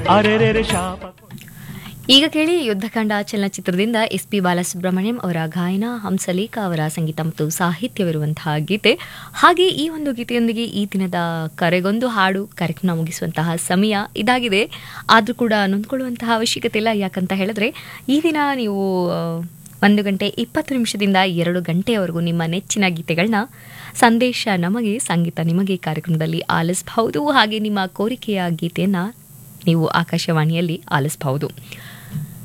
ಅರೆರೆರೆ ಶಾಪ ಈಗ ಕೇಳಿ ಯುದ್ಧಕಾಂಡ ಚಲನಚಿತ್ರದಿಂದ ಎಸ್ ಪಿ ಬಾಲಸುಬ್ರಹ್ಮಣ್ಯಂ ಅವರ ಗಾಯನ ಹಂಸಲೇಖ ಅವರ ಸಂಗೀತ ಮತ್ತು ಸಾಹಿತ್ಯವಿರುವಂತಹ ಗೀತೆ ಹಾಗೆ ಈ ಒಂದು ಗೀತೆಯೊಂದಿಗೆ ಈ ದಿನದ ಕರೆಗೊಂದು ಹಾಡು ಕಾರ್ಯಕ್ರಮ ಮುಗಿಸುವಂತಹ ಸಮಯ ಇದಾಗಿದೆ ಆದರೂ ಕೂಡ ನೊಂದ್ಕೊಳ್ಳುವಂತಹ ಅವಶ್ಯಕತೆ ಇಲ್ಲ ಯಾಕಂತ ಹೇಳಿದ್ರೆ ಈ ದಿನ ನೀವು ಆ, ಒಂದು ಗಂಟೆ ಇಪ್ಪತ್ತು ನಿಮಿಷದಿಂದ ಎರಡು ಗಂಟೆಯವರೆಗೂ ನಿಮ್ಮ ನೆಚ್ಚಿನ ಗೀತೆಗಳನ್ನ ಸಂದೇಶ ನಮಗೆ ಸಂಗೀತ ನಿಮಗೆ ಕಾರ್ಯಕ್ರಮದಲ್ಲಿ ಆಲಿಸಬಹುದು ಹಾಗೆ ನಿಮ್ಮ ಕೋರಿಕೆಯ ಗೀತೆಯನ್ನು ನೀವು ಆಕಾಶವಾಣಿಯಲ್ಲಿ ಆಲಿಸಬಹುದು